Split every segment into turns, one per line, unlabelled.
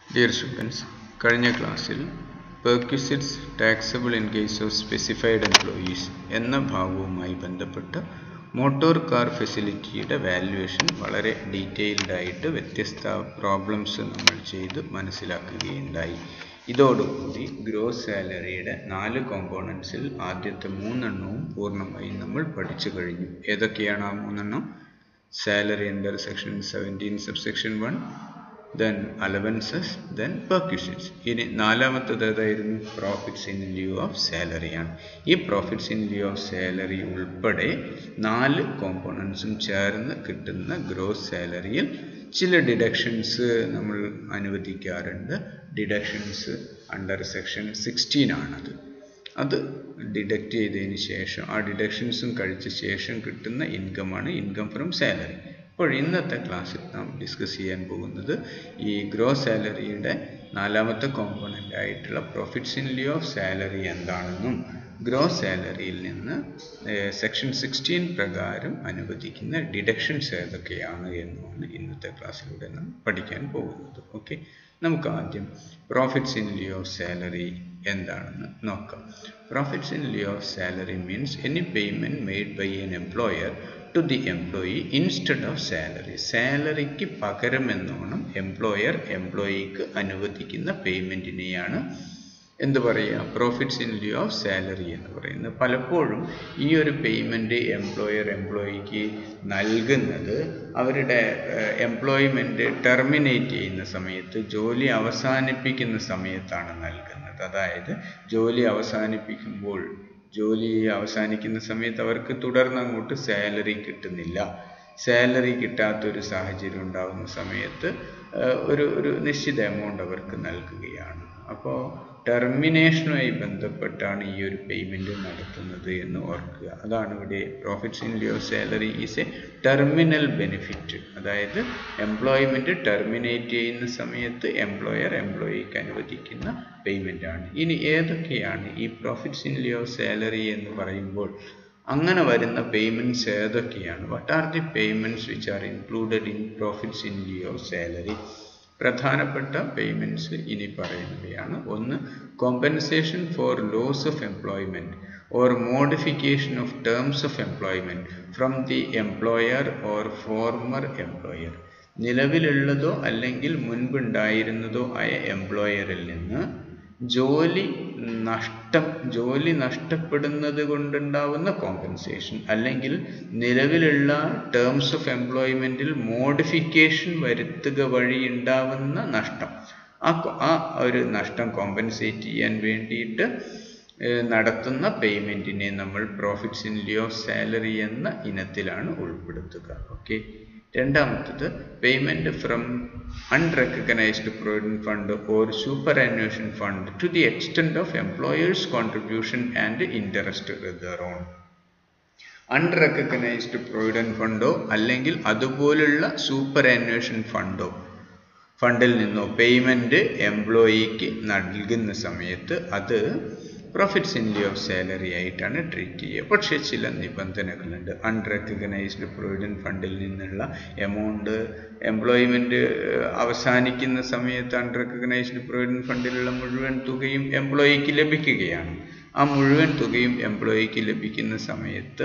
Dear students കഴിഞ്ഞ ക്ലാസ്സിൽ perquisites taxable in case of specified employees എന്ന ഭാഗവുമായി ബന്ധപ്പെട്ട് മോട്ടോർ കാർ ഫെസിലിറ്റിയുടെ വാല്യുവേഷൻ വളരെ ഡീറ്റെയിൽഡ് ആയിട്ട് വ്യത്യസ്ത പ്രോബ്ലംസ് നമ്മൾ ചെയ്ത് മനസ്സിലാക്കുകയുണ്ടായി ഇതോടുകൂടി ഗ്രോസ് സാലറിയുടെ നാല് കോമ്പോണൻസിൽ ആദ്യത്തെ മൂന്നെണ്ണവും പൂർണ്ണമായും നമ്മൾ പഠിച്ചു കഴിഞ്ഞു ഏതൊക്കെയാണ് ആ മൂന്നെണ്ണം salary under section seventeen subsection one then allowances then perquisites ഇനി നാലാമത്തത് ഏതായിരുന്നു profits in lieu of salary ആണ് ഈ profits in lieu of salary ഉൾപ്പെടെ നാല് കോമ്പോണൻസും ചേർന്ന് കിട്ടുന്ന ഗ്രോസ് സാലറിയിൽ ചില ഡിഡക്ഷൻസ് നമ്മൾ അനുവദിക്കാറുണ്ട് ഡിഡക്ഷൻസ് അണ്ടർ സെക്ഷൻ സിക്സ്റ്റീൻ ആണത് അത് ഡിഡക്റ്റ് ചെയ്തതിന് ശേഷം ആ ഡിഡക്ഷൻസും കഴിച്ച ശേഷം കിട്ടുന്ന ഇൻകമാണ് ഇൻകം ഫ്രം സാലറി അപ്പോൾ ഇന്നത്തെ ക്ലാസ്സിൽ നാം ഡിസ്കസ് ചെയ്യാൻ പോകുന്നത് ഈ ഗ്രോസ് സാലറിയുടെ നാലാമത്തെ കോമ്പോണൻ്റ് ആയിട്ടുള്ള profits in lieu of salary എന്താണെന്നും ഗ്രോസ് സാലറിയിൽ നിന്ന് സെക്ഷൻ സിക്സ്റ്റീൻ പ്രകാരം അനുവദിക്കുന്ന ഡിഡക്ഷൻസ് ഏതൊക്കെയാണ് എന്നുമാണ് ഇന്നത്തെ ക്ലാസ്സിലൂടെ നാം പഠിക്കാൻ പോകുന്നത് ഓക്കെ നമുക്ക് ആദ്യം profits in lieu of salary എന്താണെന്ന് നോക്കാം profits in lieu of salary means any payment made by an employer to the employee instead of salary സാലറിക്ക് പകരം എന്നോണം എംപ്ലോയർ എംപ്ലോയിക്ക് അനുവദിക്കുന്ന പേയ്മെൻറ്റിനെയാണ് എന്ത് പറയുക profits in lieu of salary എന്ന് പറയുന്നത് പലപ്പോഴും ഈ ഒരു പേയ്മെൻറ്റ് എംപ്ലോയർ എംപ്ലോയിക്ക് നൽകുന്നത് അവരുടെ എംപ്ലോയ്മെൻറ്റ് ടെർമിനേറ്റ് ചെയ്യുന്ന സമയത്ത് ജോലി അവസാനിപ്പിക്കുന്ന സമയത്താണ് നൽകുന്നത് അതായത് ജോലി അവസാനിപ്പിക്കുമ്പോൾ ജോലി അവസാനിക്കുന്ന സമയത്ത് അവർക്ക് തുടർന്ന് അങ്ങോട്ട് സാലറി കിട്ടുന്നില്ല സാലറി കിട്ടാത്തൊരു സാഹചര്യം ഉണ്ടാകുന്ന സമയത്ത് ഒരു ഒരു നിശ്ചിത എമൗണ്ട് അവർക്ക് നൽകുകയാണ് അപ്പോൾ ടെർമിനേഷനുമായി ബന്ധപ്പെട്ടാണ് ഈ ഒരു പേയ്മെൻറ്റ് നടത്തുന്നത് എന്ന് ഓർക്കുക അതാണ് ഇവിടെ profits in lieu salary is a terminal benefit അതായത് എംപ്ലോയ്മെൻറ്റ് ടെർമിനേറ്റ് ചെയ്യുന്ന സമയത്ത് എംപ്ലോയർ എംപ്ലോയിക്ക് അനുവദിക്കുന്ന പേയ്മെൻ്റ് ആണ് ഇനി ഏതൊക്കെയാണ് ഈ പ്രോഫിറ്റ്സ് ഇൻ ലിയോ സാലറി എന്ന് പറയുമ്പോൾ അങ്ങനെ വരുന്ന പേയ്മെൻറ്റ്സ് ഏതൊക്കെയാണ് what are the payments which are included in profits in lieu salary പ്രധാനപ്പെട്ട പേയ്മെൻറ്റ്സ് ഇനി പറയുന്നവയാണ് ഒന്ന് compensation for loss of employment or modification of terms of employment from the employer or former employer നിലവിലുള്ളതോ അല്ലെങ്കിൽ മുൻപുണ്ടായിരുന്നതോ ആയ എംപ്ലോയറിൽ നിന്ന് ജോലി നഷ്ടം ജോലി നഷ്ടപ്പെടുന്നത് കൊണ്ടുണ്ടാവുന്ന കോമ്പൻസേഷൻ അല്ലെങ്കിൽ നിലവിലുള്ള ടേംസ് ഓഫ് എംപ്ലോയ്മെൻറ്റിൽ മോഡിഫിക്കേഷൻ വരുത്തുക വഴി ഉണ്ടാവുന്ന നഷ്ടം ആ ആ ഒരു നഷ്ടം കോമ്പൻസേറ്റ് ചെയ്യാൻ വേണ്ടിയിട്ട് നടത്തുന്ന പേയ്മെൻറ്റിനെ നമ്മൾ profits in lieu of salary എന്ന ഇനത്തിലാണ് ഉൾപ്പെടുത്തുക ഓക്കെ രണ്ടാമത്തത് payment from unrecognised provident fund or superannuation fund to the extent of employer's contribution and interest thereon unrecognised provident ഫണ്ടോ അല്ലെങ്കിൽ അതുപോലുള്ള സൂപ്പർ ആനുവേഷൻ ഫണ്ടോ ഫണ്ടിൽ നിന്നോ പേയ്മെൻറ്റ് എംപ്ലോയിക്ക് നൽകുന്ന സമയത്ത് അത് profits in lieu of salary ആയിട്ടാണ് ട്രീറ്റ് ചെയ്യുക പക്ഷേ ചില നിബന്ധനകളുണ്ട് അൺറെക്കഗ്നൈസ്ഡ് പ്രൊവിഡൻറ്റ് ഫണ്ടിൽ നിന്നുള്ള എമൗണ്ട് എംപ്ലോയ്മെൻറ്റ് അവസാനിക്കുന്ന സമയത്ത് അൺറെക്കഗ്നൈസ്ഡ് പ്രൊവിഡൻറ്റ് ഫണ്ടിലുള്ള മുഴുവൻ തുകയും എംപ്ലോയിക്ക് ലഭിക്കുകയാണ് ആ മുഴുവൻ തുകയും എംപ്ലോയിക്ക് ലഭിക്കുന്ന സമയത്ത്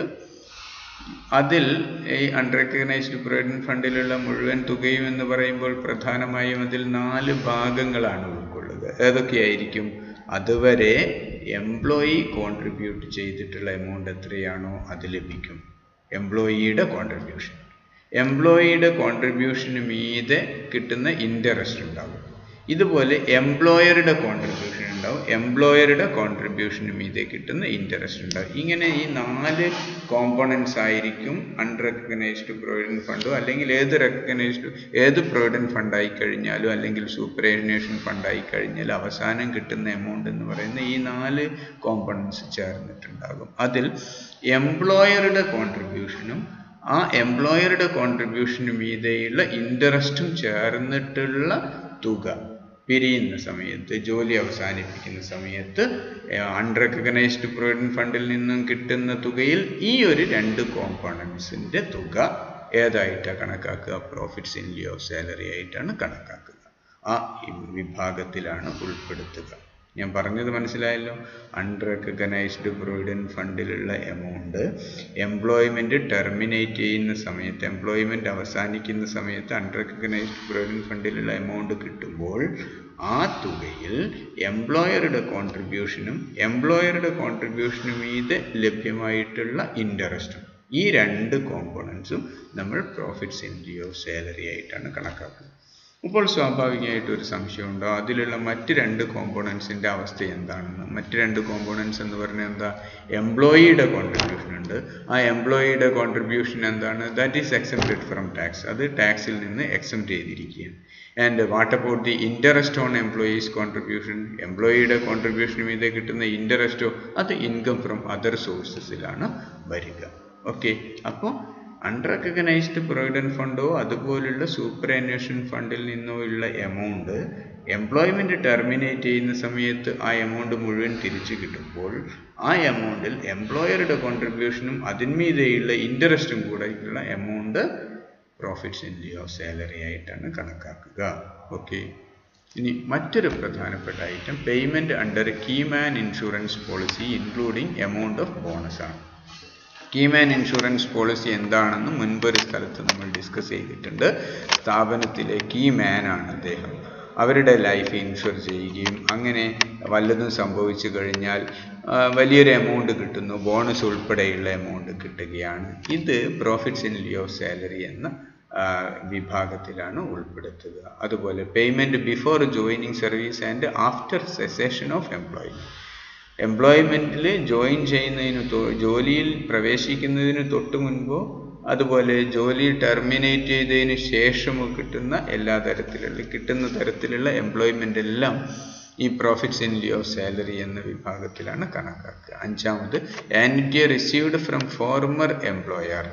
അതിൽ ഈ അൺറെക്കഗ്നൈസ്ഡ് പ്രൊവിഡൻറ്റ് ഫണ്ടിലുള്ള മുഴുവൻ തുകയും എന്ന് പറയുമ്പോൾ പ്രധാനമായും അതിൽ നാല് ഭാഗങ്ങളാണ് ഉൾക്കൊള്ളുക ഏതൊക്കെയായിരിക്കും അതുവരെ എംപ്ലോയി കോൺട്രിബ്യൂട്ട് ചെയ്തിട്ടുള്ള എമൗണ്ട് എത്രയാണോ അത് ലഭിക്കും എംപ്ലോയിയുടെ കോൺട്രിബ്യൂഷൻ എംപ്ലോയിയുടെ കോൺട്രിബ്യൂഷന് മീതെ കിട്ടുന്ന ഇൻട്രസ്റ്റ് ഉണ്ടാകും ഇതുപോലെ എംപ്ലോയറുടെ കോൺട്രിബ്യൂഷൻ ഉണ്ടാവും എംപ്ലോയറുടെ കോൺട്രിബ്യൂഷന് മീതെ കിട്ടുന്ന ഇൻട്രസ്റ്റ് ഉണ്ടാവും ഇങ്ങനെ ഈ നാല് കോമ്പോണൻസ് ആയിരിക്കും അൺറെക്കഗ്നൈസ്ഡ് പ്രൊവിഡൻറ്റ് ഫണ്ടോ അല്ലെങ്കിൽ ഏത് റെക്കഗ്നൈസ്ഡ് ഏത് പ്രൊവിഡൻറ്റ് ഫണ്ട് ആയി കഴിഞ്ഞാലും അല്ലെങ്കിൽ സൂപ്പറേഷനേഷൻ ഫണ്ട് ആയി കഴിഞ്ഞാൽ അവസാനം കിട്ടുന്ന എമൗണ്ട് എന്ന് പറയുന്ന ഈ നാല് കോമ്പോണൻസ് ചേർന്നിട്ടുണ്ടാകും അതിൽ എംപ്ലോയറുടെ കോൺട്രിബ്യൂഷനും ആ എംപ്ലോയറുടെ കോൺട്രിബ്യൂഷന് മീതെയുള്ള ഇൻട്രസ്റ്റും ചേർന്നിട്ടുള്ള തുക പിരിയുന്ന സമയത്ത് ജോലി അവസാനിപ്പിക്കുന്ന സമയത്ത് അൺറെക്കഗ്നൈസ്ഡ് പ്രൊവിഡൻറ്റ് ഫണ്ടിൽ നിന്നും കിട്ടുന്ന തുകയിൽ ഈ ഒരു രണ്ട് കോമ്പോണൻസിൻ്റെ തുക ഏതായിട്ടാണ് കണക്കാക്കുക profits in lieu of salary ആയിട്ടാണ് കണക്കാക്കുക ആ വിഭാഗത്തിലാണ് ഉൾപ്പെടുത്തുക ഞാൻ പറഞ്ഞത് മനസ്സിലായല്ലോ അൺറെക്കഗ്നൈസ്ഡ് പ്രൊവിഡൻറ്റ് ഫണ്ടിലുള്ള എമൗണ്ട് എംപ്ലോയ്മെൻറ്റ് ടെർമിനേറ്റ് ചെയ്യുന്ന സമയത്ത് എംപ്ലോയ്മെൻറ്റ് അവസാനിക്കുന്ന സമയത്ത് അൺറെക്കഗ്നൈസ്ഡ് പ്രൊവിഡൻറ്റ് ഫണ്ടിലുള്ള എമൗണ്ട് കിട്ടുമ്പോൾ ആ തുകയിൽ എംപ്ലോയറുടെ കോൺട്രിബ്യൂഷനും എംപ്ലോയറുടെ കോൺട്രിബ്യൂഷനും മീതെ ലഭ്യമായിട്ടുള്ള ഇൻട്രസ്റ്റും ഈ രണ്ട് കോമ്പോണൻസും നമ്മൾ പ്രോഫിറ്റ്സ് ഇൻ ലിയോ സാലറി ആയിട്ടാണ് കണക്കാക്കുന്നത് അപ്പോൾ സ്വാഭാവികമായിട്ട് ഒരു സംശയമുണ്ടോ അതിലുള്ള മറ്റ് രണ്ട് കോമ്പോണൻസിൻ്റെ അവസ്ഥ എന്താണെന്ന് മറ്റ് രണ്ട് കോമ്പോണൻസ് എന്ന് പറഞ്ഞാൽ എന്താ എംപ്ലോയിയുടെ കോൺട്രിബ്യൂഷൻ ഉണ്ട് ആ എംപ്ലോയിയുടെ കോൺട്രിബ്യൂഷൻ എന്താണ് that is excepted from tax അത് ടാക്സിൽ നിന്ന് എക്സെപ്റ്റ് ചെയ്തിരിക്കുകയാണ് and what about the interest on employees contribution എംപ്ലോയിയുടെ കോൺട്രിബ്യൂഷൻ മീതെ കിട്ടുന്ന ഇൻട്രസ്റ്റോ അത് ഇൻകം ഫ്രം അതർ സോഴ്സസിലാണ് വരിക ഓക്കെ അപ്പോൾ അൺറെക്കഗ്നൈസ്ഡ് പ്രൊവിഡൻറ്റ് ഫണ്ടോ അതുപോലുള്ള സൂപ്പർ അന്വേഷൻ ഫണ്ടിൽ നിന്നോ ഉള്ള എമൗണ്ട് എംപ്ലോയ്മെൻറ്റ് ടെർമിനേറ്റ് ചെയ്യുന്ന സമയത്ത് ആ എമൗണ്ട് മുഴുവൻ തിരിച്ചു കിട്ടുമ്പോൾ ആ എമൗണ്ടിൽ എംപ്ലോയറുടെ കോൺട്രിബ്യൂഷനും അതിന്മീതെയുള്ള ഇൻട്രസ്റ്റും കൂടെ ഉള്ള amount profits in lieu salary ആയിട്ടാണ് കണക്കാക്കുക ഓക്കെ ഇനി മറ്റൊരു പ്രധാനപ്പെട്ട item payment under keyman insurance policy including amount of bonus ആണ് കീമാൻ ഇൻഷുറൻസ് പോളിസി എന്താണെന്ന് മുൻപൊരു സ്ഥലത്ത് നമ്മൾ ഡിസ്കസ് ചെയ്തിട്ടുണ്ട് സ്ഥാപനത്തിലെ കീ മാൻ ആണ് അദ്ദേഹം അവരുടെ ലൈഫ് ഇൻഷുർ ചെയ്യുകയും അങ്ങനെ വല്ലതും സംഭവിച്ചു കഴിഞ്ഞാൽ വലിയൊരു എമൗണ്ട് കിട്ടുന്നു ബോണസ് ഉൾപ്പെടെയുള്ള എമൗണ്ട് കിട്ടുകയാണ് ഇത് പ്രോഫിറ്റ്സ് ഇൻ ലിയോ സാലറി എന്ന വിഭാഗത്തിലാണ് ഉൾപ്പെടുത്തുക അതുപോലെ payment before joining service and after cessation of employment എംപ്ലോയ്മെൻറ്റിൽ ജോയിൻ ചെയ്യുന്നതിന് ജോലിയിൽ പ്രവേശിക്കുന്നതിന് തൊട്ട് മുൻപോ അതുപോലെ ജോലി ടെർമിനേറ്റ് ചെയ്തതിന് ശേഷമോ കിട്ടുന്ന എല്ലാ തരത്തിലുള്ള കിട്ടുന്ന തരത്തിലുള്ള എംപ്ലോയ്മെൻ്റ് എല്ലാം ഈ പ്രോഫിറ്റ്സ് ഇൻ ലിയോ സാലറി എന്ന വിഭാഗത്തിലാണ് കണക്കാക്കുക അഞ്ചാമത് annuity received from former employer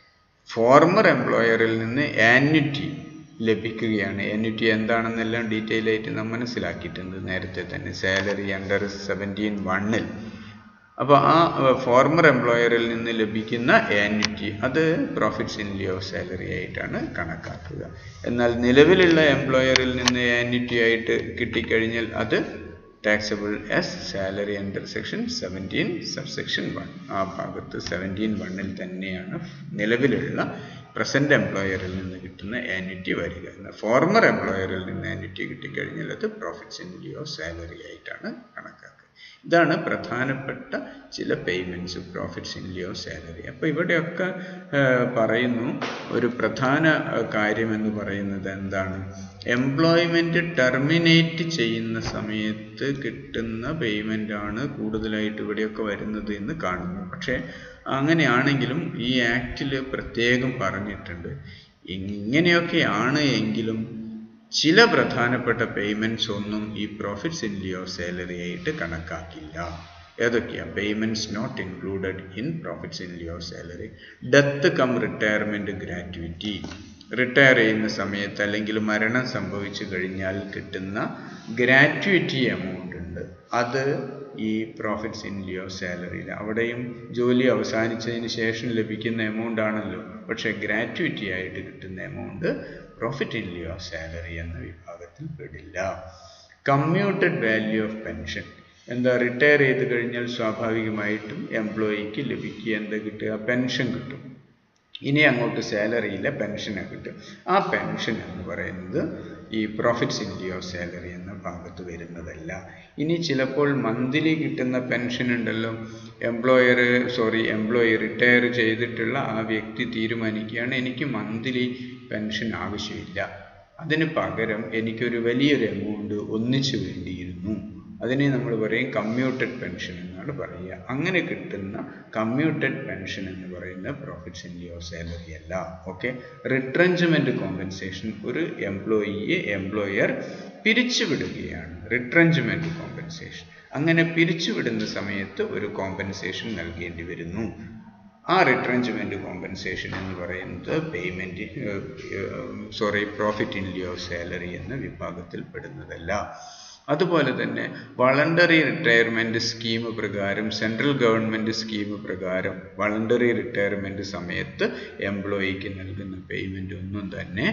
former എംപ്ലോയറിൽ നിന്ന് ആന്വിറ്റി ലഭിക്കുകയാണ് ആന്വിറ്റി എന്താണെന്നെല്ലാം ഡീറ്റെയിൽ ആയിട്ട് നാം മനസ്സിലാക്കിയിട്ടുണ്ട് നേരത്തെ തന്നെ സാലറി അണ്ടർ സെവൻറ്റീൻ വണ്ണിൽ അപ്പോൾ ആ ഫോർമർ എംപ്ലോയറിൽ നിന്ന് ലഭിക്കുന്ന ആന്വിറ്റി അത് പ്രോഫിറ്റ്സ് ഇൻ ലിയോ സാലറി ആയിട്ടാണ് കണക്കാക്കുക എന്നാൽ നിലവിലുള്ള എംപ്ലോയറിൽ നിന്ന് ആന്വിറ്റി ആയിട്ട് കിട്ടിക്കഴിഞ്ഞാൽ അത് taxable as salary under section seventeen subsection one ആ ഭാഗത്ത് സെവൻറ്റീൻ വണ്ണിൽ തന്നെയാണ് നിലവിലുള്ള പ്രസൻറ്റ് എംപ്ലോയറിൽ നിന്ന് കിട്ടുന്ന ആന്വിറ്റി വരിക എന്നാൽ ഫോർമർ എംപ്ലോയറിൽ നിന്ന് ആന്വിറ്റി കിട്ടിക്കഴിഞ്ഞാൽ അത് പ്രോഫിറ്റ്സ് ഇൻ ലിയോ സാലറി ആയിട്ടാണ് കണക്കാക്കുക ഇതാണ് പ്രധാനപ്പെട്ട ചില payments profits in lieu salary അപ്പോൾ ഇവിടെയൊക്കെ പറയുന്നു ഒരു പ്രധാന കാര്യം എന്ന് പറയുന്നത് എന്താണ് എംപ്ലോയ്മെൻറ്റ് ടെർമിനേറ്റ് ചെയ്യുന്ന സമയത്ത് കിട്ടുന്ന പേയ്മെൻ്റ് ആണ് കൂടുതലായിട്ട് ഇവിടെയൊക്കെ വരുന്നത് എന്ന് കാണുന്നു പക്ഷേ അങ്ങനെയാണെങ്കിലും ഈ ആക്റ്റിൽ പ്രത്യേകം പറഞ്ഞിട്ടുണ്ട് ഇങ്ങനെയൊക്കെയാണ് എങ്കിലും ചില പ്രധാനപ്പെട്ട പേയ്മെൻറ്റ്സ് ഒന്നും ഈ പ്രോഫിറ്റ്സ് ഇൻ ലിയോ സാലറി ആയിട്ട് കണക്കാക്കില്ല ഏതൊക്കെയാണ് payments not included in profits in lieu salary death cum retirement gratuity retire ചെയ്യുന്ന സമയത്ത് അല്ലെങ്കിൽ മരണം സംഭവിച്ചു കഴിഞ്ഞാൽ കിട്ടുന്ന ഗ്രാറ്റുവിറ്റി എമൗണ്ട് ഉണ്ട് അത് ഈ പ്രോഫിറ്റ്സ് ഇൻ ലിയോ സാലറിയിൽ അവിടെയും ജോലി അവസാനിച്ചതിന് ശേഷം ലഭിക്കുന്ന എമൗണ്ട് ആണല്ലോ പക്ഷേ ഗ്രാറ്റുവിറ്റി ആയിട്ട് കിട്ടുന്ന amount profit in lieu salary എന്ന വിഭാഗത്തിൽ പെടില്ല കമ്മ്യൂട്ടഡ് വാല്യൂ ഓഫ് പെൻഷൻ എന്താ റിട്ടയർ ചെയ്ത് കഴിഞ്ഞാൽ സ്വാഭാവികമായിട്ടും എംപ്ലോയിക്ക് ലഭിക്കുക എന്താ കിട്ടുക പെൻഷൻ കിട്ടും ഇനി അങ്ങോട്ട് സാലറിയിലെ പെൻഷനെ കിട്ടും ആ പെൻഷൻ എന്ന് പറയുന്നത് ഈ പ്രോഫിറ്റ്സ് ഇൻ ലിയോ സാലറി എന്ന ഭാഗത്ത് വരുന്നതല്ല ഇനി ചിലപ്പോൾ മന്ത്ലി കിട്ടുന്ന പെൻഷൻ ഉണ്ടല്ലോ എംപ്ലോയർ സോറി എംപ്ലോയി റിട്ടയർ ചെയ്തിട്ടുള്ള ആ വ്യക്തി തീരുമാനിക്കുകയാണ് എനിക്ക് മന്ത്ലി പെൻഷൻ ആവശ്യമില്ല അതിന് പകരം എനിക്കൊരു വലിയൊരു എമൗണ്ട് ഒന്നിച്ചു വേണ്ടിയിരുന്നു അതിനെ നമ്മൾ പറയും കമ്മ്യൂട്ടഡ് പെൻഷൻ എന്നാണ് പറയുക അങ്ങനെ കിട്ടുന്ന കമ്മ്യൂട്ടഡ് പെൻഷൻ എന്ന് പറയുന്ന പ്രോഫിറ്റ്സ് ഇൻ ലിയോ സാലറി അല്ല ഓക്കെ റിട്രഞ്ച്മെൻറ്റ് കോമ്പൻസേഷൻ ഒരു എംപ്ലോയിയെ എംപ്ലോയർ പിരിച്ചുവിടുകയാണ് റിട്രഞ്ച്മെൻറ്റ് കോമ്പൻസേഷൻ അങ്ങനെ പിരിച്ചുവിടുന്ന സമയത്ത് ഒരു കോമ്പൻസേഷൻ നൽകേണ്ടി വരുന്നു ആ റിട്രഞ്ച്മെൻറ്റ് കോമ്പൻസേഷൻ എന്ന് പറയുന്നത് payment sorry profit in lieu salary എന്ന വിഭാഗത്തിൽ പെടുന്നതല്ല അതുപോലെ തന്നെ വളണ്ടറി റിട്ടയർമെൻറ്റ് സ്കീം പ്രകാരം സെൻട്രൽ ഗവൺമെൻറ് സ്കീം പ്രകാരം വളണ്ടറി റിട്ടയർമെൻറ്റ് സമയത്ത് എംപ്ലോയിക്ക് നൽകുന്ന പേയ്മെൻ്റ് ഒന്നും തന്നെ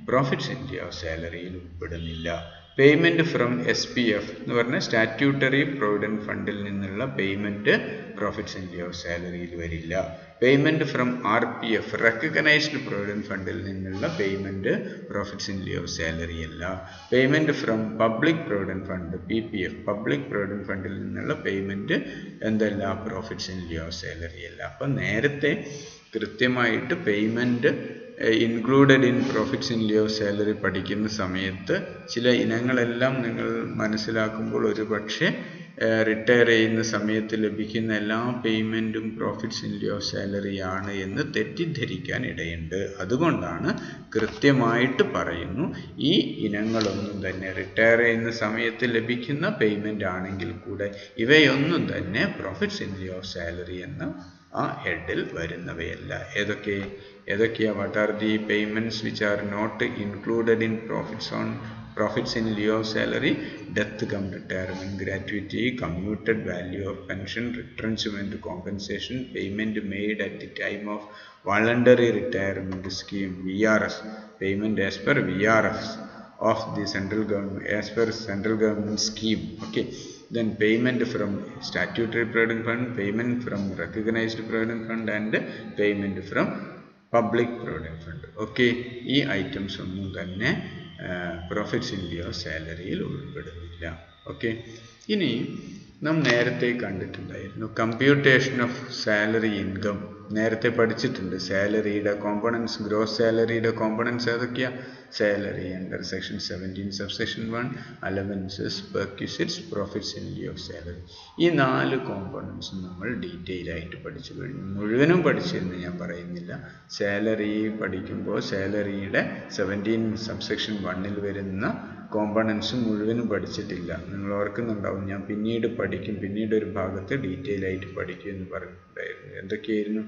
പ്രോഫിറ്റ് സെൻറ്റി ഓഫ് സാലറിയിൽ ഉൾപ്പെടുന്നില്ല payment from S P F എന്ന് പറഞ്ഞാൽ സ്റ്റാറ്റ്യൂട്ടറി പ്രൊവിഡൻറ്റ് ഫണ്ടിൽ നിന്നുള്ള പേയ്മെൻറ്റ് പ്രോഫിറ്റ് സെൻറ്റി ഓഫ് സാലറിയിൽ വരില്ല payment from R P F recognised provident ഫണ്ടിൽ നിന്നുള്ള പേയ്മെൻറ്റ് പ്രോഫിറ്റ് സെൻറ്റി ഓഫ് സാലറി അല്ല payment from public provident fund P P F public provident ഫണ്ടിൽ നിന്നുള്ള പേയ്മെൻറ്റ് എന്തല്ല പ്രോഫിറ്റ് സെൻറ്റി ഓഫ് സാലറി അല്ല അപ്പം നേരത്തെ കൃത്യമായിട്ട് payment included in profits in lieu salary പഠിക്കുന്ന സമയത്ത് ചില ഇനങ്ങളെല്ലാം നിങ്ങൾ മനസ്സിലാക്കുമ്പോൾ ഒരു പക്ഷേ റിട്ടയർ ചെയ്യുന്ന സമയത്ത് ലഭിക്കുന്ന എല്ലാ പേയ്മെൻറ്റും പ്രോഫിറ്റ്സ് ഇൻ ലിയോ സാലറി ആണ് എന്ന് തെറ്റിദ്ധരിക്കാൻ ഇടയുണ്ട് അതുകൊണ്ടാണ് കൃത്യമായിട്ട് പറയുന്നു ഈ ഇനങ്ങളൊന്നും തന്നെ റിട്ടയർ ചെയ്യുന്ന സമയത്ത് ലഭിക്കുന്ന പേയ്മെൻ്റ് ആണെങ്കിൽ കൂടെ ഇവയൊന്നും തന്നെ പ്രോഫിറ്റ്സ് ഇൻ ലിയോ സാലറി എന്ന ആ ഹെഡിൽ വരുന്നവയല്ല ഏതൊക്കെ ഏതൊക്കെയാ what are the payments which are not included in profits on profits in lieu salary death cum retirement gratuity commuted value of pension retrenchment compensation payment made at the time of voluntary retirement scheme V R S payment as per V R S of the central government as per central government scheme okay then payment from statutory provident fund payment from recognized provident fund and payment from public provident fund okay ഈ items ഒന്നും തന്നെ profits in Leo സാലറിയിൽ ഉൾപ്പെടുന്നില്ല okay ഇനി നാം നേരത്തെ കണ്ടിട്ടുണ്ടായിരുന്നു computation of salary income നേരത്തെ പഠിച്ചിട്ടുണ്ട് സാലറിയുടെ കോമ്പണൻസ് ഗ്രോസ് സാലറിയുടെ കോമ്പണൻസ് ഏതൊക്കെയാ salary under section seventeen subsection one allowances perquisites profits in lieu of salary ഈ നാല് കോമ്പണൻസും നമ്മൾ ഡീറ്റെയിൽ ആയിട്ട് പഠിച്ചു കഴിഞ്ഞു മുഴുവനും പഠിച്ചിരുന്നു ഞാൻ പറയുന്നില്ല സാലറി പഠിക്കുമ്പോൾ സാലറിയുടെ സെവൻറ്റീൻ സബ്സെക്ഷൻ വണ്ണിൽ വരുന്ന കോമ്പണൻസ് മുഴുവനും പഠിച്ചിട്ടില്ല നിങ്ങൾ ഓർക്കുന്നുണ്ടാവും ഞാൻ പിന്നീട് പഠിക്കും പിന്നീട് ഒരു ഭാഗത്ത് ഡീറ്റെയിൽ ആയിട്ട് പഠിക്കും എന്ന് പറഞ്ഞിട്ടുണ്ടായിരുന്നു എന്തൊക്കെയായിരുന്നു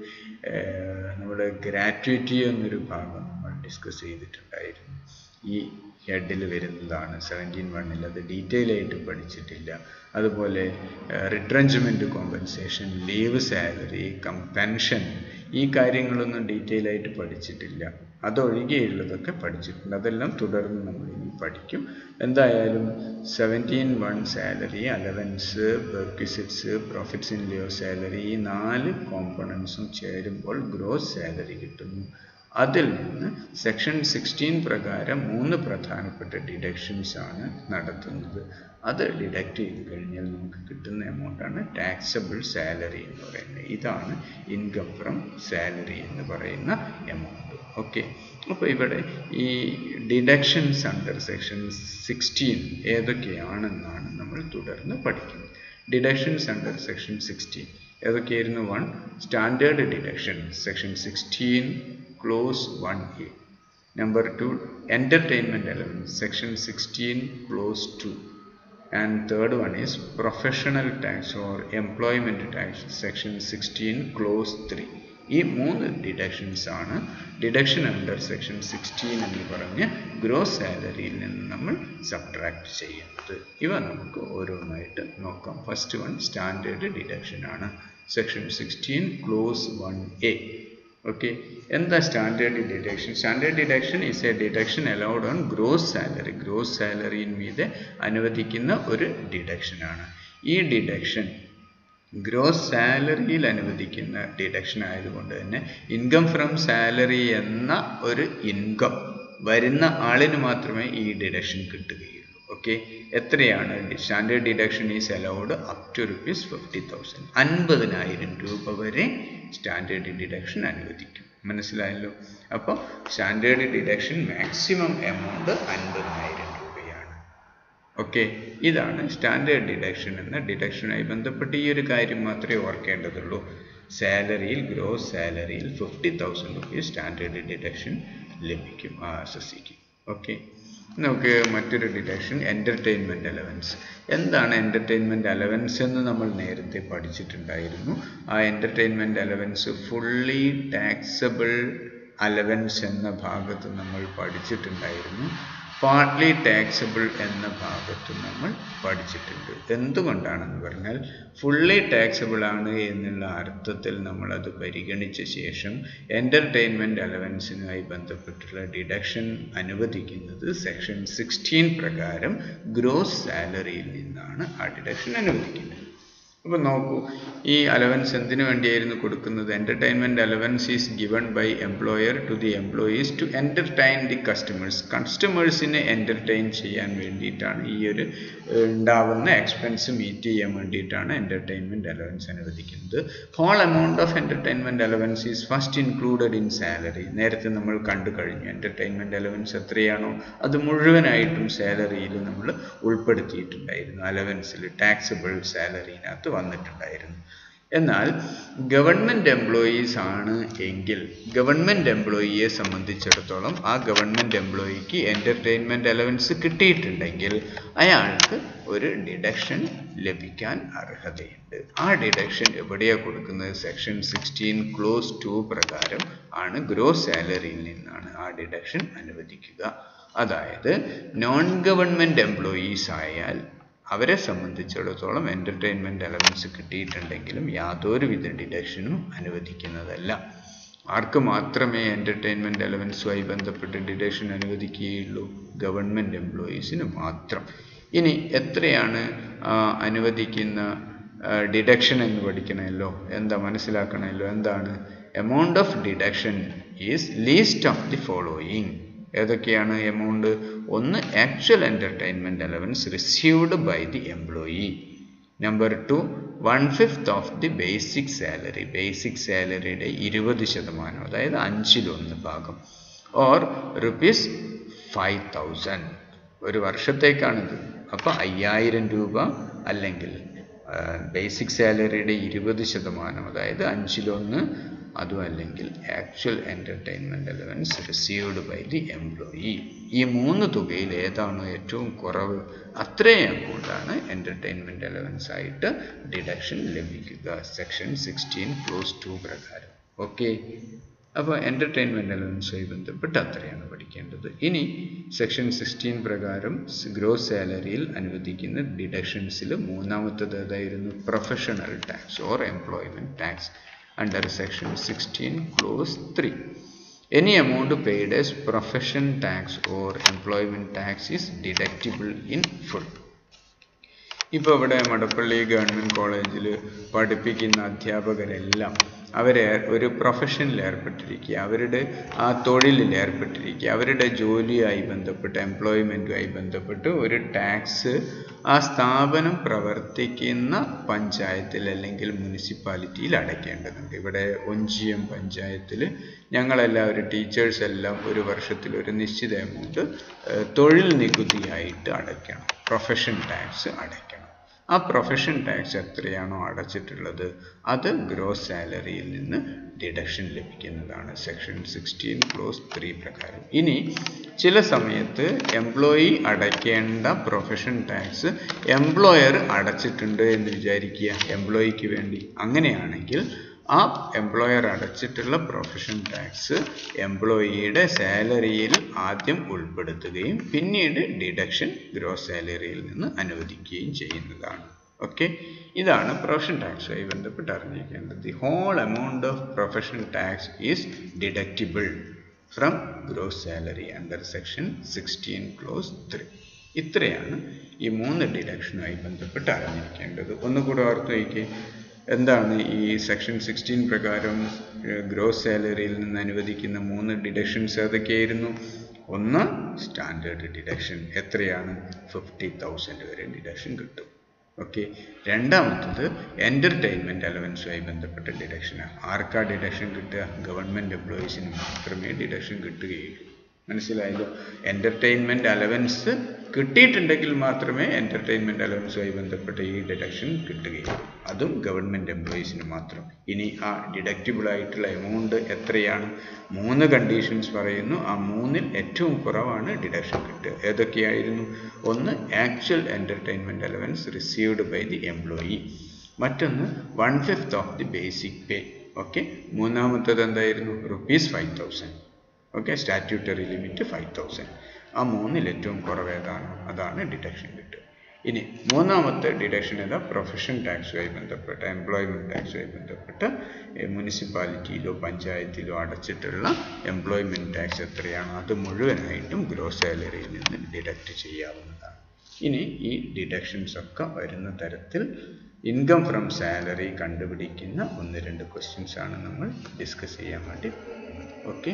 നമ്മുടെ ഗ്രാറ്റുവിറ്റി എന്നൊരു ഭാഗം നമ്മൾ ഡിസ്കസ് ചെയ്തിട്ടുണ്ടായിരുന്നു ഈ ഹെഡിൽ വരുന്നതാണ് സെവൻറ്റീൻ വണ്ണിൽ അത് ഡീറ്റെയിൽ ആയിട്ട് പഠിച്ചിട്ടില്ല അതുപോലെ retrenchment compensation leave salary cum pension ഈ കാര്യങ്ങളൊന്നും ഡീറ്റെയിൽ ആയിട്ട് പഠിച്ചിട്ടില്ല അതൊഴികെയുള്ളതൊക്കെ പഠിച്ചിട്ടുണ്ട് അതെല്ലാം തുടർന്ന് നമ്മൾ ഇനി പഠിക്കും എന്തായാലും seventeen one salary allowance perquisites profits in lieu salary ഈ നാല് കോമ്പണൻസും ചേരുമ്പോൾ ഗ്രോസ് സാലറി കിട്ടുന്നു അതിൽ നിന്ന് സെക്ഷൻ സിക്സ്റ്റീൻ പ്രകാരം മൂന്ന് പ്രധാനപ്പെട്ട ഡിഡക്ഷൻസ് ആണ് നടത്തുന്നത് അത് ഡിഡക്റ്റ് ചെയ്ത് കഴിഞ്ഞാൽ നമുക്ക് കിട്ടുന്ന എമൗണ്ടാണ് ടാക്സബിൾ സാലറി എന്ന് പറയുന്നത് ഇതാണ് ഇൻകം ഫ്രം സാലറി എന്ന് പറയുന്ന എമൗണ്ട് ഓക്കെ അപ്പോൾ ഇവിടെ ഈ ഡിഡക്ഷൻസ് അണ്ടർ സെക്ഷൻ സിക്സ്റ്റീൻ ഏതൊക്കെയാണെന്നാണ് നമ്മൾ തുടർന്ന് പഠിക്കുന്നത് ഡിഡക്ഷൻസ് അണ്ടർ സെക്ഷൻ സിക്സ്റ്റീൻ ഏതൊക്കെയായിരുന്നു one standard deduction section sixteen clause one A number two entertainment allowance section sixteen clause two and third one is professional tax or employment tax section 16 clause 3 ഈ മൂന്ന് deductions ആണ് deduction under section sixteen എന്ന് പറഞ്ഞ് gross സാലറിയിൽ നിന്ന് നമ്മൾ subtract ചെയ്യുന്നത് ഇവ നമുക്ക് ഓരോന്നായിട്ട് നോക്കാം ഫസ്റ്റ് വൺ സ്റ്റാൻഡേർഡ് ഡിഡക്ഷൻ ആണ് section sixteen clause one A okay എന്താ standard deduction standard deduction is a deduction allowed on gross salary gross സാലറിയിൽ മീതെ അനുവദിക്കുന്ന ഒരു ഡിഡക്ഷൻ ആണ് ഈ ഡിഡക്ഷൻ ഗ്രോസ് സാലറിയിൽ അനുവദിക്കുന്ന ഡിഡക്ഷൻ ആയതുകൊണ്ട് തന്നെ ഇൻകം ഫ്രം സാലറി എന്ന ഒരു ഇൻകം വരുന്ന ആളിന് മാത്രമേ ഈ ഡിഡക്ഷൻ കിട്ടുകയുള്ളൂ ഓക്കെ എത്രയാണ് standard deduction is allowed up to rupees fifty thousand അൻപതിനായിരം രൂപ വരെ സ്റ്റാൻഡേർഡ് ഡിഡക്ഷൻ അനുവദിക്കും മനസ്സിലായല്ലോ അപ്പോൾ സ്റ്റാൻഡേർഡ് ഡിഡക്ഷൻ മാക്സിമം എമൗണ്ട് അൻപതിനായിരം രൂപയാണ് ഓക്കെ ഇതാണ് സ്റ്റാൻഡേർഡ് ഡിഡക്ഷൻ എന്ന ഡിഡക്ഷനുമായി ബന്ധപ്പെട്ട് ഈ ഒരു കാര്യം മാത്രമേ ഓർക്കേണ്ടതുള്ളൂ സാലറിയിൽ ഗ്രോസ് സാലറിയിൽ fifty thousand rupees standard deduction ലഭിക്കും ആ എസ് എസ് സിക്ക് ഓക്കെ നമുക്ക് മറ്റൊരു ഡിഡക്ഷൻ എൻ്റർടൈൻമെൻറ്റ് അലവൻസ് എന്താണ് എൻ്റർടൈൻമെൻറ്റ് അലവൻസ് എന്ന് നമ്മൾ നേരത്തെ പഠിച്ചിട്ടുണ്ടായിരുന്നു ആ entertainment allowance fully taxable allowance എന്ന ഭാഗത്ത് നമ്മൾ പഠിച്ചിട്ടുണ്ടായിരുന്നു പാർട്ട്ലി ടാക്സബിൾ എന്ന ഭാഗത്ത് നമ്മൾ പഠിച്ചിട്ടുണ്ട് എന്തുകൊണ്ടാണെന്ന് പറഞ്ഞാൽ ഫുള്ളി ടാക്സബിൾ ആണ് എന്നുള്ള അർത്ഥത്തിൽ നമ്മൾ അത് പരിഗണിച്ച ശേഷം എൻ്റർടൈൻമെൻറ്റ് അലവൻസിനുമായി ബന്ധപ്പെട്ടുള്ള ഡിഡക്ഷൻ അനുവദിക്കുന്നത് സെക്ഷൻ സിക്സ്റ്റീൻ പ്രകാരം ഗ്രോസ് സാലറിയിൽ നിന്നാണ് ആ ഡിഡക്ഷൻ അനുവദിക്കുന്നത് അപ്പോൾ നോക്കൂ ഈ അലവൻസ് എന്തിനു വേണ്ടിയായിരുന്നു കൊടുക്കുന്നത് entertainment allowance is given by employer to the employees to entertain the customers കസ്റ്റമേഴ്സിനെ എൻ്റർടൈൻ ചെയ്യാൻ വേണ്ടിയിട്ടാണ് ഈ ഒരു ഉണ്ടാവുന്ന എക്സ്പെൻസ് മീറ്റ് ചെയ്യാൻ വേണ്ടിയിട്ടാണ് എൻ്റർടൈൻമെൻറ്റ് അലവൻസ് അനുവദിക്കുന്നത് whole amount of entertainment allowance is first included in salary നേരത്തെ നമ്മൾ കണ്ടു കഴിഞ്ഞു എൻ്റർടൈൻമെൻറ്റ് അലവൻസ് എത്രയാണോ അത് മുഴുവനായിട്ടും സാലറിയിൽ നമ്മൾ ഉൾപ്പെടുത്തിയിട്ടുണ്ടായിരുന്നു അലവൻസിൽ ടാക്സബിൾ സാലറിനകത്ത് വന്നിട്ടുണ്ടായിരുന്നു എന്നാൽ ഗവൺമെൻറ് എംപ്ലോയീസ് ആണ് എങ്കിൽ ഗവൺമെൻറ് എംപ്ലോയിയെ സംബന്ധിച്ചിടത്തോളം ആ ഗവൺമെൻറ് എംപ്ലോയിക്ക് എൻ്റർടൈൻമെൻറ്റ് അലവൻസ് കിട്ടിയിട്ടുണ്ടെങ്കിൽ അയാൾക്ക് ഒരു ഡിഡക്ഷൻ ലഭിക്കാൻ അർഹതയുണ്ട് ആ ഡിഡക്ഷൻ എവിടെയാണ് കൊടുക്കുന്നത് സെക്ഷൻ സിക്സ്റ്റീൻ ക്ലോസ് ടു പ്രകാരം ആണ് ഗ്രോസ് സാലറിയിൽ നിന്നാണ് ആ ഡിഡക്ഷൻ അനുവദിക്കുക അതായത് നോൺ ഗവൺമെൻറ് എംപ്ലോയീസ് ആയാൽ അവരെ സംബന്ധിച്ചിടത്തോളം എൻ്റർടൈൻമെൻറ്റ് അലവൻസ് കിട്ടിയിട്ടുണ്ടെങ്കിലും യാതൊരുവിധ ഡിഡക്ഷനും അനുവദിക്കുന്നതല്ല ആർക്ക് മാത്രമേ എൻ്റർടൈൻമെൻറ്റ് അലവൻസുമായി ബന്ധപ്പെട്ട് ഡിഡക്ഷൻ അനുവദിക്കുകയുള്ളൂ ഗവൺമെൻറ് എംപ്ലോയീസിന് മാത്രം ഇനി എത്രയാണ് അനുവദിക്കുന്ന ഡിഡക്ഷൻ എന്ന് പഠിക്കണമല്ലോ എന്താ മനസ്സിലാക്കണമല്ലോ എന്താണ് amount of deduction is least of the following ഏതൊക്കെയാണ് എമൗണ്ട് ഒന്ന് actual entertainment allowance received by the employee number two one fifth of the basic salary basic സാലറിയുടെ ഇരുപത് ശതമാനം അതായത് അഞ്ചിലൊന്ന് ഭാഗം ഓർ റുപ്പീസ് ഫൈവ് തൗസൻഡ് ഒരു വർഷത്തേക്കാണിത് അപ്പോൾ അയ്യായിരം രൂപ അല്ലെങ്കിൽ ബേസിക് സാലറിയുടെ ഇരുപത് ശതമാനം അതായത് അഞ്ചിലൊന്ന് അതും അല്ലെങ്കിൽ actual entertainment allowance received by the employee ഈ മൂന്ന് തുകയിൽ ഏതാണോ ഏറ്റവും കുറവ് അത്രയും എമൗണ്ടാണ് എൻ്റർടൈൻമെൻറ്റ് അലവൻസ് ആയിട്ട് ഡിഡക്ഷൻ ലഭിക്കുക സെക്ഷൻ സിക്സ്റ്റീൻ ക്ലോസ് ടു പ്രകാരം ഓക്കെ അപ്പോൾ എൻ്റർടൈൻമെൻറ്റ് അലവൻസുമായി ബന്ധപ്പെട്ട് അത്രയാണ് പഠിക്കേണ്ടത് ഇനി സെക്ഷൻ സിക്സ്റ്റീൻ പ്രകാരം ഗ്രോസ് സാലറിയിൽ അനുവദിക്കുന്ന ഡിഡക്ഷൻസിൽ മൂന്നാമത്തത് ഏതായിരുന്നു professional tax or employment tax under section 16 clause 3 any amount paid as profession tax or employment tax is deductible in full ഇപ്പോൾ ഇവിടെ മടപ്പള്ളി ഗവൺമെൻറ് കോളേജിൽ പഠിപ്പിക്കുന്ന അധ്യാപകരെല്ലാം അവരെ ഒരു പ്രൊഫഷനിൽ ഏർപ്പെട്ടിരിക്കുക അവരുടെ ആ തൊഴിലിൽ ഏർപ്പെട്ടിരിക്കുക അവരുടെ ജോലിയുമായി ബന്ധപ്പെട്ട് എംപ്ലോയ്മെൻറ്റുമായി ബന്ധപ്പെട്ട് ഒരു ടാക്സ് ആ സ്ഥാപനം പ്രവർത്തിക്കുന്ന പഞ്ചായത്തിൽ അല്ലെങ്കിൽ മുനിസിപ്പാലിറ്റിയിൽ അടയ്ക്കേണ്ടതുണ്ട് ഇവിടെ ഒഞ്ചിയം പഞ്ചായത്തിൽ ഞങ്ങളെല്ലാവരും ടീച്ചേഴ്സ് എല്ലാം ഒരു വർഷത്തിൽ ഒരു നിശ്ചിത എമൗണ്ട് തൊഴിൽ നികുതിയായിട്ട് അടയ്ക്കണം പ്രൊഫഷൻ ടാക്സ് അടയ്ക്കണം ആ പ്രൊഫഷൻ ടാക്സ് എത്രയാണോ അടച്ചിട്ടുള്ളത് അത് ഗ്രോസ് സാലറിയിൽ നിന്ന് ഡിഡക്ഷൻ ലഭിക്കുന്നതാണ് സെക്ഷൻ സിക്സ്റ്റീൻ ക്ലോസ് ത്രീ പ്രകാരം ഇനി ചില സമയത്ത് എംപ്ലോയി അടയ്ക്കേണ്ട പ്രൊഫഷൻ ടാക്സ് എംപ്ലോയർ അടച്ചിട്ടുണ്ട് എന്ന് വിചാരിക്കുക എംപ്ലോയിക്ക് വേണ്ടി അങ്ങനെയാണെങ്കിൽ ആ എംപ്ലോയർ അടച്ചിട്ടുള്ള പ്രൊഫഷൻ ടാക്സ് എംപ്ലോയിയുടെ സാലറിയിൽ ആദ്യം ഉൾപ്പെടുത്തുകയും പിന്നീട് ഡിഡക്ഷൻ ഗ്രോസ് സാലറിയിൽ നിന്ന് അനുവദിക്കുകയും ചെയ്യുന്നതാണ് ഓക്കെ ഇതാണ് പ്രൊഫഷൻ ടാക്സുമായി ബന്ധപ്പെട്ട് അറിഞ്ഞിരിക്കേണ്ടത് the whole amount of profession tax is deductible from gross salary under section sixteen clause three ഇത്രയാണ് ഈ മൂന്ന് ഡിഡക്ഷനുമായി ബന്ധപ്പെട്ട് അറിഞ്ഞിരിക്കേണ്ടത് ഒന്നുകൂടെ ഓർത്ത് വയ്ക്കുക എന്താണ് ഈ സെക്ഷൻ സിക്സ്റ്റീൻ പ്രകാരം ഗ്രോസ് സാലറിയിൽ നിന്ന് അനുവദിക്കുന്ന മൂന്ന് ഡിഡക്ഷൻസ് ഏതൊക്കെയായിരുന്നു ഒന്ന് സ്റ്റാൻഡേർഡ് ഡിഡക്ഷൻ എത്രയാണ് ഫിഫ്റ്റി തൗസൻഡ് വരെ ഡിഡക്ഷൻ കിട്ടും ഓക്കെ രണ്ടാമത്തത് എൻ്റർടൈൻമെൻറ്റ് അലവൻസുമായി ബന്ധപ്പെട്ട ഡിഡക്ഷനാണ് ആർക്കാ ഡിഡക്ഷൻ കിട്ടുക ഗവൺമെൻറ് എംപ്ലോയീസിന് മാത്രമേ ഡിഡക്ഷൻ കിട്ടുകയുള്ളൂ മനസ്സിലായല്ലോ എൻ്റർടൈൻമെൻറ്റ് അലവൻസ് കിട്ടിയിട്ടുണ്ടെങ്കിൽ മാത്രമേ എൻ്റർടൈൻമെൻറ്റ് അലവൻസുമായി ബന്ധപ്പെട്ട ഈ ഡിഡക്ഷൻ കിട്ടുകയുള്ളൂ അതും ഗവൺമെൻറ് എംപ്ലോയീസിന് മാത്രം ഇനി ആ ഡിഡക്റ്റിബിൾ ആയിട്ടുള്ള എമൗണ്ട് എത്രയാണ് മൂന്ന് കണ്ടീഷൻസ് പറയുന്നു ആ മൂന്നിൽ ഏറ്റവും കുറവാണ് ഡിഡക്ഷൻ കിട്ടുക ഏതൊക്കെയായിരുന്നു ഒന്ന് actual entertainment allowance received by the employee മറ്റൊന്ന് one fifth of the basic pay okay മൂന്നാമത്തത് എന്തായിരുന്നു rupees five thousand okay statutory limit five thousand ആ മൂന്നിൽ ഏറ്റവും കുറവ് ഏതാണോ അതാണ് ഡിഡക്ഷൻ കിട്ടുക ഇനി മൂന്നാമത്തെ ഡിഡക്ഷൻ ഏതാ പ്രൊഫഷൻ ടാക്സുമായി ബന്ധപ്പെട്ട എംപ്ലോയ്മെൻറ്റ് ടാക്സുമായി ബന്ധപ്പെട്ട് മുനിസിപ്പാലിറ്റിയിലോ പഞ്ചായത്തിലോ അടച്ചിട്ടുള്ള എംപ്ലോയ്മെൻറ്റ് ടാക്സ് എത്രയാണോ അത് മുഴുവനായിട്ടും ഗ്രോസ് സാലറിയിൽ നിന്ന് ഡിഡക്റ്റ് ചെയ്യാവുന്നതാണ് ഇനി ഈ ഡിഡക്ഷൻസ് ഒക്കെ വരുന്ന തരത്തിൽ ഇൻകം ഫ്രം സാലറി കണ്ടുപിടിക്കുന്ന ഒന്ന് രണ്ട് ക്വസ്റ്റ്യൻസ് ആണ് നമ്മൾ ഡിസ്കസ് ചെയ്യാൻ വേണ്ടി okay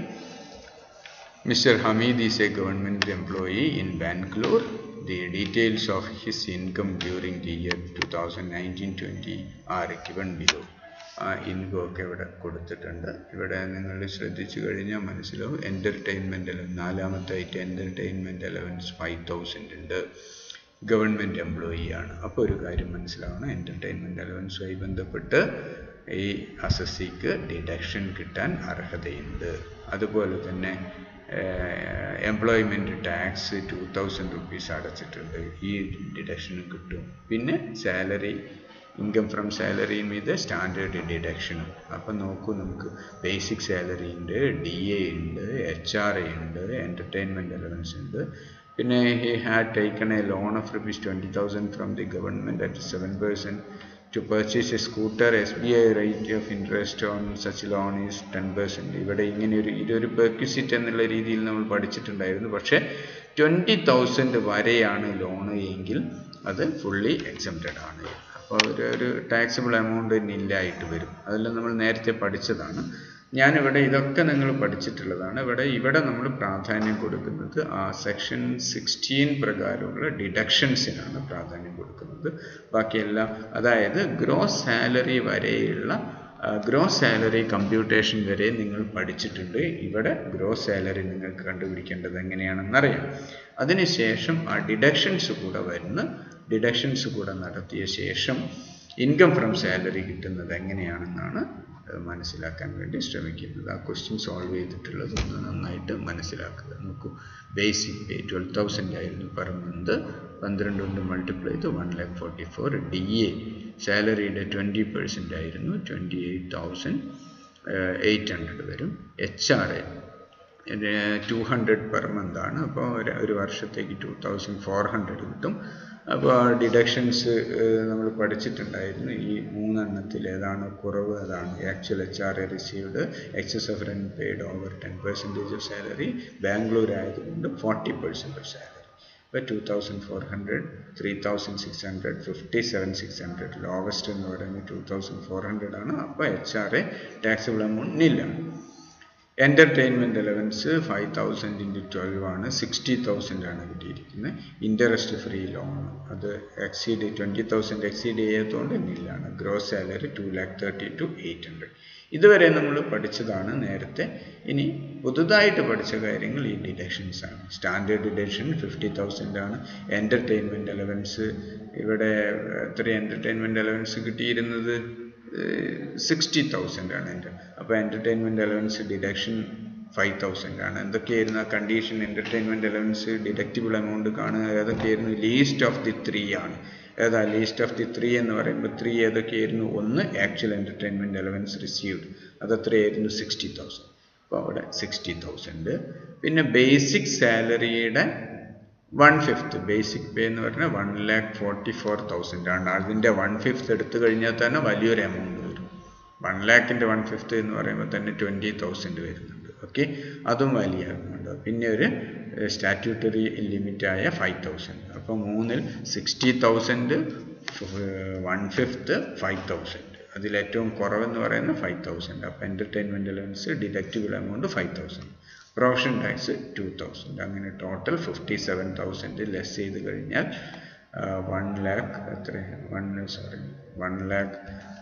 Mr. Hamid is a government employee in Bangalore. The details of his income during the year 2019-20 are given below. ആ ഇൻകം ഒക്കെ ഇവിടെ കൊടുത്തിട്ടുണ്ട് ഇവിടെ നിങ്ങൾ ശ്രദ്ധിച്ചു കഴിഞ്ഞാൽ മനസ്സിലാവും എൻ്റർടൈൻമെൻറ്റ് അലവൻസ് നാലാമത്തായിട്ട് എൻ്റർടൈൻമെൻറ്റ് അലവൻസ് ഫൈവ് തൗസൻഡ് ഉണ്ട് ഗവൺമെൻറ് എംപ്ലോയി ആണ് അപ്പോൾ ഒരു കാര്യം മനസ്സിലാവണം എൻ്റർടൈൻമെൻറ്റ് അലവൻസുമായി ബന്ധപ്പെട്ട് ഈ അസസ്സിക്ക് ഡിഡക്ഷൻ കിട്ടാൻ അർഹതയുണ്ട് അതുപോലെ തന്നെ employment tax two thousand rupees അടച്ചിട്ടുണ്ട് ഈ ഡിഡക്ഷനും കിട്ടും പിന്നെ സാലറി ഇൻകം ഫ്രം സാലറി മീത് സ്റ്റാൻഡേർഡ് ഡിഡക്ഷനും അപ്പം നോക്കൂ നമുക്ക് ബേസിക് സാലറി ഉണ്ട് ഡി എ ഉണ്ട് എച്ച് ആർ എ ഉണ്ട് എൻ്റർടൈൻമെൻറ്റ് അലവൻസ് ഉണ്ട് പിന്നെ he had taken a loan of rupees twenty thousand from the government at seven percent to purchase a scooter S B I rate of interest on such loan is ten percent ഇവിടെ ഇങ്ങനെ ഒരു ഇതൊരു perquisite എന്നുള്ള രീതിയിൽ നമ്മൾ പഠിച്ചിട്ടുണ്ടായിരുന്നു പക്ഷേ twenty thousand വരെയാണ് loan എങ്കിൽ അത് ഫുള്ളി എക്സംപ്റ്റഡ് ആണ് അപ്പോൾ ഒരു ഒരു ടാക്സബിൾ എമൗണ്ട് തന്നെ ഇല്ലായിട്ട് വരും അതെല്ലാം നമ്മൾ നേരത്തെ പഠിച്ചതാണ് ഞാനിവിടെ ഇതൊക്കെ നിങ്ങൾ പഠിച്ചിട്ടുള്ളതാണ് ഇവിടെ ഇവിടെ നമ്മൾ പ്രാധാന്യം കൊടുക്കുന്നത് ആ സെക്ഷൻ സിക്സ്റ്റീൻ പ്രകാരമുള്ള ഡിഡക്ഷൻസിനാണ് പ്രാധാന്യം കൊടുക്കുന്നത് ബാക്കിയെല്ലാം അതായത് ഗ്രോസ് സാലറി വരെയുള്ള ഗ്രോസ് സാലറി കമ്പ്യൂട്ടേഷൻ വരെ നിങ്ങൾ പഠിച്ചിട്ടുണ്ട് ഇവിടെ ഗ്രോസ് സാലറി നിങ്ങൾക്ക് കണ്ടുപിടിക്കേണ്ടത് എങ്ങനെയാണെന്നറിയാം അതിനുശേഷം ആ ഡിഡക്ഷൻസ് കൂടെ വരുന്ന ഡിഡക്ഷൻസ് കൂടെ നടത്തിയ ശേഷം ഇൻകം ഫ്രം സാലറി കിട്ടുന്നത് എങ്ങനെയാണെന്നാണ് മനസ്സിലാക്കാൻ വേണ്ടി ശ്രമിക്കുന്നത് ആ ക്വസ്റ്റ്യൻ സോൾവ് ചെയ്തിട്ടുള്ളത് ഒന്ന് നന്നായിട്ട് മനസ്സിലാക്കുക നോക്കൂ ബേസിക് പേ ട്വൽവ് തൗസൻഡ് ആയിരുന്നു പെർ മന്ത് പന്ത്രണ്ട് കൊണ്ട് മൾട്ടിപ്ലൈ ചെയ്ത് one lakh forty four D A സാലറിയുടെ ട്വൻറ്റി പെർസെൻ്റ് ആയിരുന്നു twenty eight thousand eight hundred വരും H R A two hundred per month ആണ് അപ്പോൾ ഒരു വർഷത്തേക്ക് ടു തൗസൻഡ് ഫോർ ഹൺഡ്രഡ് കിട്ടും അപ്പോൾ ഡിഡക്ഷൻസ് നമ്മൾ പഠിച്ചിട്ടുണ്ടായിരുന്നു ഈ മൂന്നെണ്ണത്തിൽ ഏതാണ് കുറവ് അതാണ് actual H R A received excess of rent paid over ten percentage of salary Bangalore ആയതുകൊണ്ട് ഫോർട്ടി പെർസെൻറ്റ് ഓഫ് സാലറി ഇപ്പോൾ two thousand four hundred three thousand six hundred fifty seven six hundred lowest എന്ന് പറയുന്നത് two thousand four hundred ആണ് അപ്പോൾ H R A taxable amount നില്ലാണ് entertainment allowance five thousand into twelve ആണ് sixty thousand ആണ് കിട്ടിയിരിക്കുന്നത് interest free loan അത് exceed twenty thousand exceed ചെയ്യാത്തതുകൊണ്ട് നില്ലാണ് gross salary two lakh thirty two eight hundred ഇതുവരെ നമ്മൾ പഠിച്ചതാണ് നേരത്തെ ഇനി പുതുതായിട്ട് പഠിച്ച കാര്യങ്ങൾ ഈ ഡിഡക്ഷൻസ് ആണ് സ്റ്റാൻഡേർഡ് ഡിഡക്ഷൻ ഫിഫ്റ്റി തൗസൻഡ് ആണ് എൻ്റർടൈൻമെൻറ്റ് അലവൻസ് ഇവിടെ എത്ര എൻ്റർടൈൻമെൻറ്റ് അലവൻസ് കിട്ടിയിരുന്നത് സിക്സ്റ്റി തൗസൻഡ് ആണ് എൻ്റെ അപ്പോൾ entertainment allowance deduction five thousand ആണ് എന്തൊക്കെയായിരുന്നു ആ condition entertainment allowance deductible amount കാണുക ഏതൊക്കെയായിരുന്നു ലീസ്റ്റ് ഓഫ് ദി ത്രീ ആണ് ഏതാ ലീസ്റ്റ് ഓഫ് ദി ത്രീ എന്ന് പറയുമ്പോൾ ത്രീ ഏതൊക്കെയായിരുന്നു ഒന്ന് ആക്ച്വൽ എൻ്റർടൈൻമെൻറ്റ് അലവൻസ് റിസീവ്ഡ് അതെത്രയായിരുന്നു സിക്സ്റ്റി തൗസൻഡ് അപ്പോൾ അവിടെ സിക്സ്റ്റി തൗസൻഡ് പിന്നെ ബേസിക് സാലറിയുടെ വൺ ഫിഫ്ത്ത് ബേസിക് പേ എന്ന് പറഞ്ഞാൽ one lakh forty four thousand ആണ് അതിൻ്റെ വൺ ഫിഫ്ത്ത് എടുത്തു കഴിഞ്ഞാൽ തന്നെ വലിയൊരു എമൗണ്ട് വരും വൺ ലാക്കിൻ്റെ വൺ ഫിഫ്ത്ത് എന്ന് പറയുമ്പോൾ തന്നെ ട്വൻറ്റി തൗസൻഡ് വരുന്നുണ്ട് ഓക്കെ അതും വലിയ എമൗണ്ട് പിന്നെ ഒരു സ്റ്റാറ്റ്യൂട്ടറി ലിമിറ്റായ ഫൈവ് തൗസൻഡ് അപ്പോൾ മൂന്നിൽ sixty thousand one fifth five thousand അതിലേറ്റവും കുറവെന്ന് പറയുന്നത് ഫൈവ് തൗസൻഡ് അപ്പോൾ entertainment allowance deductible amount five thousand profession tax two thousand അങ്ങനെ total fifty seven thousand less ചെയ്ത് കഴിഞ്ഞാൽ വൺ ലാക്ക് എത്ര one sorry one lakh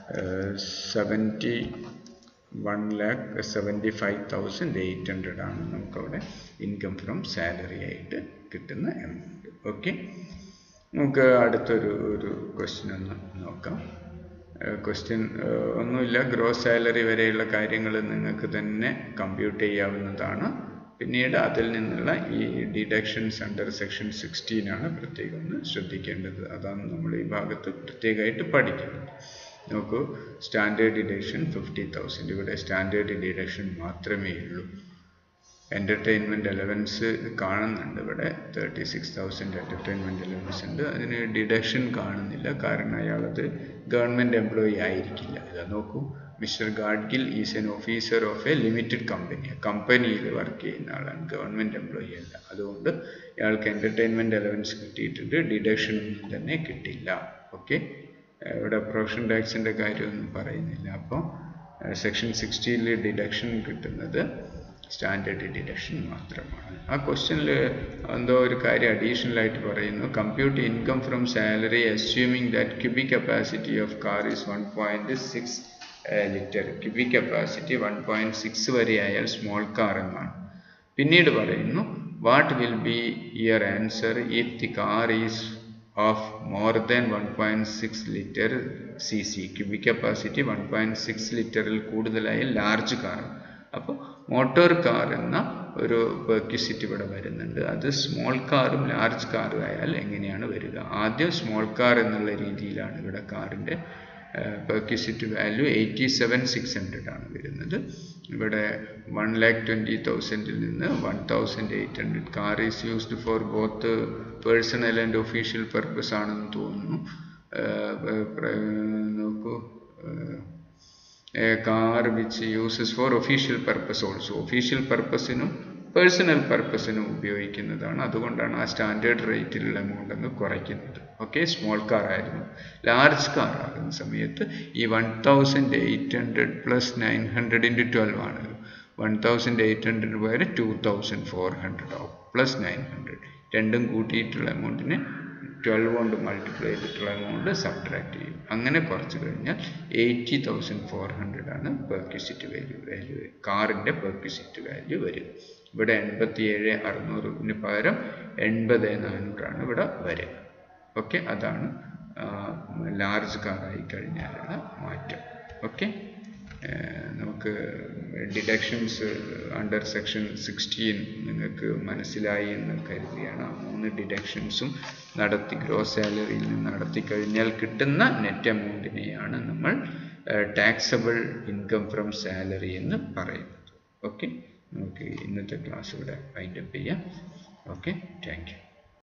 seventy one lakh seventy five thousand eight hundred ആണ് നമുക്കവിടെ ഇൻകം ഫ്രം സാലറി ആയിട്ട് കിട്ടുന്ന amount okay നമുക്ക് അടുത്തൊരു ഒരു ക്വസ്റ്റ്യൻ ഒന്ന് നോക്കാം ക്വസ്റ്റ്യൻ ഒന്നുമില്ല ഗ്രോസ് സാലറി വരെയുള്ള കാര്യങ്ങൾ നിങ്ങൾക്ക് തന്നെ കമ്പ്യൂട്ട് ചെയ്യാവുന്നതാണ് പിന്നീട് അതിൽ നിന്നുള്ള ഈ ഡിഡക്ഷൻസ് അണ്ടർ സെക്ഷൻ സിക്സ്റ്റീൻ ആണ് പ്രത്യേകം ഒന്ന് ശ്രദ്ധിക്കേണ്ടത് അതാണ് നമ്മൾ ഈ ഭാഗത്ത് പ്രത്യേകമായിട്ട് പഠിക്കുന്നത് നോക്കൂ സ്റ്റാൻഡേർഡ് ഡിഡക്ഷൻ ഫിഫ്റ്റി തൗസൻഡ് ഇവിടെ സ്റ്റാൻഡേർഡ് ഡിഡക്ഷൻ മാത്രമേ ഉള്ളൂ എൻ്റർടൈൻമെൻറ്റ് അലവൻസ് കാണുന്നുണ്ട് ഇവിടെ thirty six thousand entertainment allowance ഉണ്ട് അതിന് ഡിഡക്ഷൻ കാണുന്നില്ല കാരണം അയാളത് ഗവൺമെൻറ് എംപ്ലോയി ആയിരിക്കില്ല ഇതാ നോക്കൂ mister Gadgil is an officer of a limited company കമ്പനിയിൽ വർക്ക് ചെയ്യുന്ന ആളാണ് ഗവൺമെൻറ് എംപ്ലോയി അല്ല അതുകൊണ്ട് ഇയാൾക്ക് എൻ്റർടൈൻമെൻറ്റ് അലവൻസ് കിട്ടിയിട്ടുണ്ട് ഡിഡക്ഷൻ ഒന്നും തന്നെ കിട്ടില്ല ഓക്കെ ഇവിടെ പ്രൊഫഷൻ ടാക്സിൻ്റെ കാര്യമൊന്നും പറയുന്നില്ല അപ്പോൾ സെക്ഷൻ സിക്സ്റ്റിയിൽ ഡിഡക്ഷൻ കിട്ടുന്നത് സ്റ്റാൻഡേർഡ് ഡിഡക്ഷൻ മാത്രമാണ് ആ ക്വസ്റ്റ്യനിൽ എന്തോ ഒരു കാര്യം അഡീഷണൽ ആയിട്ട് പറയുന്നു compute income from salary assuming that cubic capacity of car is one point six litre cubic capacity one point six വരെ ആയാൽ സ്മോൾ കാർ എന്നാണ് പിന്നീട് പറയുന്നു what will be your answer if the car is of more than one point six litre C C cubic capacity one point six ലിറ്ററിൽ കൂടുതലായ large car അപ്പോൾ motor car എന്ന ഒരു perquisite ഇവിടെ വരുന്നുണ്ട് അത് സ്മോൾ കാറും ലാർജ് കാറും ആയാൽ എങ്ങനെയാണ് വരിക ആദ്യം സ്മോൾ കാർ എന്നുള്ള രീതിയിലാണ് ഇവിടെ കാറിൻ്റെ perquisite value eighty seven six hundred ആണ് വരുന്നത് ഇവിടെ വൺ ലാക്ക് ട്വൻറ്റി തൗസൻഡിൽ നിന്ന് one thousand eight hundred car is used for both personal and official purpose ആണെന്ന് തോന്നുന്നു നോക്കൂ car which uses for official purpose also official പർപ്പസിനും പേഴ്സണൽ പർപ്പസിനും ഉപയോഗിക്കുന്നതാണ് അതുകൊണ്ടാണ് ആ സ്റ്റാൻഡേർഡ് റേറ്റിലുള്ള എമൗണ്ട് ഒന്ന് കുറയ്ക്കുന്നത് ഓക്കെ സ്മോൾ കാർ ആയിരുന്നു ലാർജ് കാർ ആകുന്ന സമയത്ത് ഈ one thousand eight hundred plus nine hundred into twelve ആണ് വൺ തൗസൻഡ് എയ്റ്റ് ഹൺഡ്രഡ് പകരം ടു തൗസൻഡ് ഫോർ ഹൺഡ്രഡ് ആവും പ്ലസ് നയൻ ഹൺഡ്രഡ് രണ്ടും കൂട്ടിയിട്ടുള്ള എമൗണ്ടിനെ ട്വൽവ് കൊണ്ട് മൾട്ടിപ്ലൈ ചെയ്തിട്ടുള്ള എമൗണ്ട് സബ്ട്രാക്ട് ചെയ്യും അങ്ങനെ കുറച്ച് കഴിഞ്ഞാൽ എയ്റ്റി തൗസൻഡ് ഫോർ ഹൺഡ്രഡ് ആണ് പെർക്യൂസിറ്റ് വാല്യൂ വാല്യൂ കാറിൻ്റെ പെർക്യൂസിറ്റ് വാല്യൂ വരും ഇവിടെ എൺപത്തി ഏഴ് അറുന്നൂറിന് പകരം എൺപത് നാനൂറാണ് ഇവിടെ വരിക ഓക്കെ അതാണ് ലാർജ് കാറായി കഴിഞ്ഞാലുള്ള മാറ്റം ഓക്കെ നമുക്ക് ഡിഡക്ഷൻസ് അണ്ടർ സെക്ഷൻ സിക്സ്റ്റീൻ നിങ്ങൾക്ക് മനസ്സിലായി എന്ന് കരുതിയാണ് ആ മൂന്ന് ഡിഡക്ഷൻസും നടത്തി ഗ്രോസ് സാലറിയിൽ നിന്ന് നടത്തി കഴിഞ്ഞാൽ കിട്ടുന്ന നെറ്റ് എമൗണ്ടിനെയാണ് നമ്മൾ ടാക്സബിൾ ഇൻകം ഫ്രം സാലറി എന്ന് പറയുന്നത് ഓക്കെ നമുക്ക് ഇന്നത്തെ ക്ലാസ് ഇവിടെ വൈൻഡപ്പ് ചെയ്യാം ഓക്കെ താങ്ക് യു